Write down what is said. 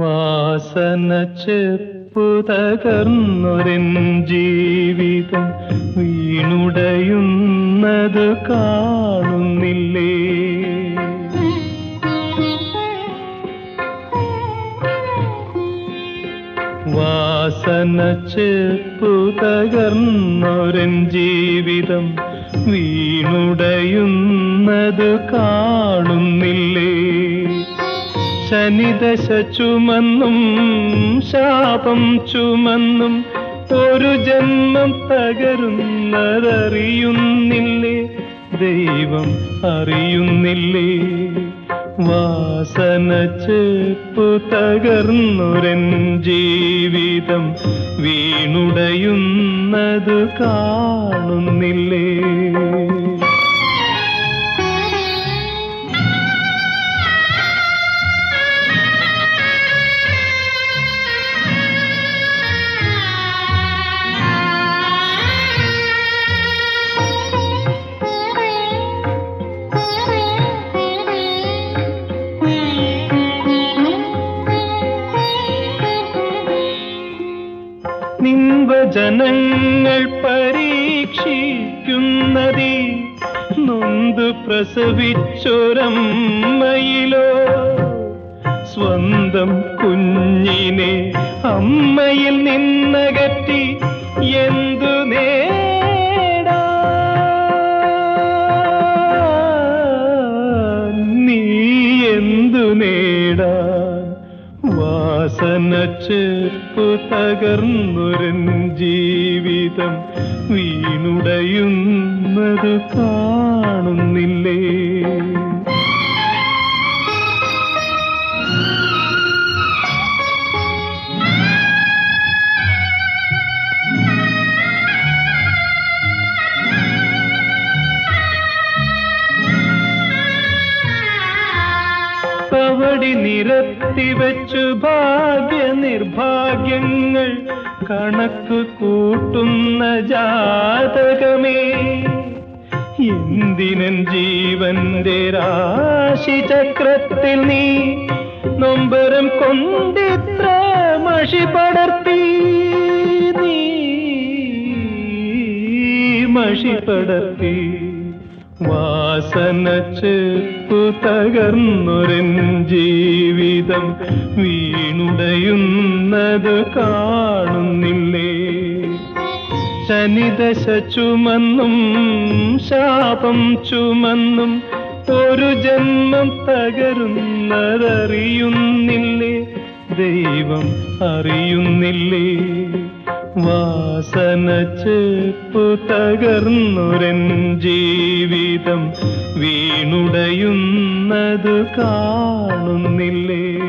വാസന ചെപ്പു തകർന്നൊരൻ ജീവിതം വീണുടയുന്നത് കാണുന്നില്ലേ വാസന ചെപ്പു തകർന്നൊരൻ ജീവിതം വീണുടയുന്നത് കാണുന്നില്ലേ ശനിദശ ചുമന്നും ശാപം ചുമന്നും ഒരു ജന്മം തകരുന്നതറിയുന്നില്ലേ ദൈവം അറിയുന്നില്ലേ വാസന ചെപ്പു തകർന്നൊരൻ ജീവിതം വീണുടയുന്നത് കാണുന്നില്ലേ നിൻവചനങ്ങൾ പരീക്ഷിക്കുന്നതി നൊന്തു പ്രസവിച്ചൊരമ്മയിലോ സ്വന്തം കുഞ്ഞിനെ അമ്മയിൽ നിന്നകറ്റി എന്തു നേടാൻ നീ എന്തു നേടാൻ വാസന ചെപ്പു തകർന്നൊരൻ ജീവിതം വീണുടയുന്നത് കാണുന്നില്ലേ പവടി നിരത്തി വെച്ചു ഭാഗ്യ നിർഭാഗ്യങ്ങൾ കണക്ക് കൂട്ടുന്ന ജാതകമേ എന്തിനൻ ജീവന്റെ രാശി ചക്രത്തിൽ നീ നൊമ്പരം കൊണ്ടിത്ര മഷി പടർത്തി നീ മഷി പടർത്തി വാസന ചെപ്പു തകർന്നൊരൻ ജീവിതം വീണുടയുന്നത് കാണുന്നില്ലേ ശനിദശ ചുമന്നും ശാപം ചുമന്നും ഒരു ജന്മം തകരുന്നതറിയുന്നില്ലേ ദൈവം അറിയുന്നില്ലേ വാസന ചെപ്പു തകർന്നൊരൻ ജീവിതം വീണുടയുന്നത് കാണുന്നില്ലേ